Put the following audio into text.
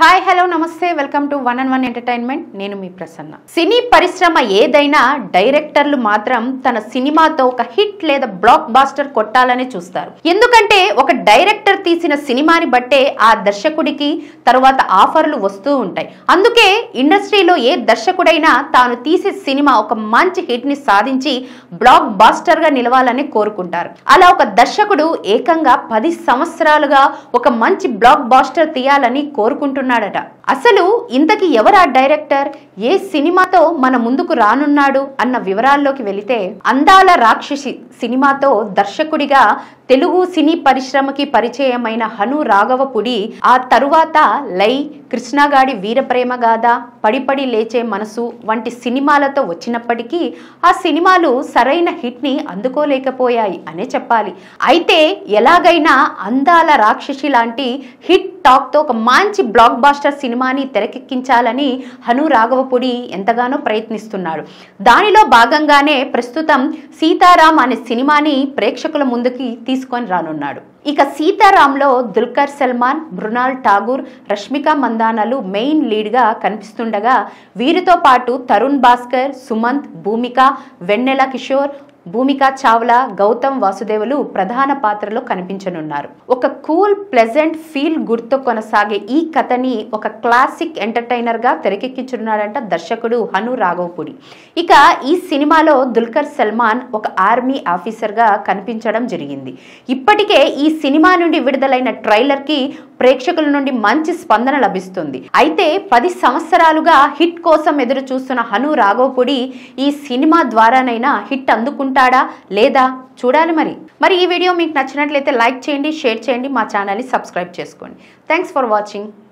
hi hello నమస్తే welcome to one and one entertainment నేను మీ ప్రసన్న సినీ పరిశ్రమ ఏదైనా డైరెక్టర్లు మాత్రం తన సినిమాతో ఒక హిట్ లేదా బ్లాక్ బాస్టర్ కొట్టాలని చూస్తారు ఎందుకంటే ఒక డైరెక్టర్ తీసిన సినిమాని బట్టే ఆ దర్శకుడికి తరువాత ఆఫర్లు వస్తూ ఉంటాయి అందుకే ఇండస్ట్రీలో ఏ దర్శకుడైనా తాను తీసే సినిమా ఒక మంచి హిట్ ని సాధించి బ్లాక్ బాస్టర్ గా నిలవాలని కోరుకుంటారు అలా ఒక దర్శకుడు ఏకంగా పది సంవత్సరాలుగా ఒక మంచి బ్లాక్ బాస్టర్ తీయాలని కోరుకుంటున్నాడట అసలు ఇంతకి ఎవరు ఆ డైరెక్టర్ ఏ సినిమాతో మన ముందుకు రానున్నాడు అన్న వివరాల్లోకి వెళితే అందాల రాక్షసి సినిమాతో దర్శకుడిగా తెలుగు సినీ పరిశ్రమకి పరిచయమైన హను రాఘవపుడి ఆ తరువాత లై కృష్ణగాడి వీరప్రేమ గాథ పడిపడి లేచే మనసు వంటి సినిమాలతో వచ్చినప్పటికీ ఆ సినిమాలు సరైన హిట్ ని అందుకోలేకపోయాయి అనే చెప్పాలి అయితే ఎలాగైనా అందాల రాక్షసి లాంటి హిట్ టాక్ తో ఒక మంచి బ్లాక్ బాస్టర్ సినిమాని తెరకెక్కించాలని హను రాఘవపుడి ఎంతగానో ప్రయత్నిస్తున్నాడు దానిలో భాగంగానే ప్రస్తుతం సీతారాం అనే సినిమాని ప్రేక్షకుల ముందుకి తీసుకొని రానున్నాడు ఇక సీతారాంలో దుల్కర్ సల్మాన్ మృణాల్ ఠాగూర్ రష్మిక మందానలు మెయిన్ లీడ్గా కనిపిస్తుండగా వీరితో పాటు తరుణ్ భాస్కర్ సుమంత్ భూమిక వెన్నెల కిషోర్ భూమికా చావ్లా గౌతమ్ వాసుదేవులు ప్రధాన పాత్రలో కనిపించనున్నారు ఒక కూల్ ప్లెజెంట్ ఫీల్ గుర్తు కొనసాగే ఈ కథని ఒక క్లాసిక్ ఎంటర్టైనర్ గా తెరకెక్కించున్నాడంట దర్శకుడు హను రాఘవపుడి ఇక ఈ సినిమాలో దుల్కర్ సల్మాన్ ఒక ఆర్మీ ఆఫీసర్ గా కనిపించడం జరిగింది ఇప్పటికే ఈ సినిమా నుండి విడుదలైన ట్రైలర్ కి ప్రేక్షకుల నుండి మంచి స్పందన లభిస్తుంది అయితే పది సంవత్సరాలుగా హిట్ కోసం ఎదురు చూస్తున్న హను రాఘవపుడి ఈ సినిమా ద్వారానైనా హిట్ అందుకుంటాడా లేదా చూడాలి మరి మరి ఈ వీడియో మీకు నచ్చినట్లయితే లైక్ చేయండి షేర్ చేయండి మా ఛానల్ని సబ్స్క్రైబ్ చేసుకోండి థ్యాంక్స్ ఫర్ వాచింగ్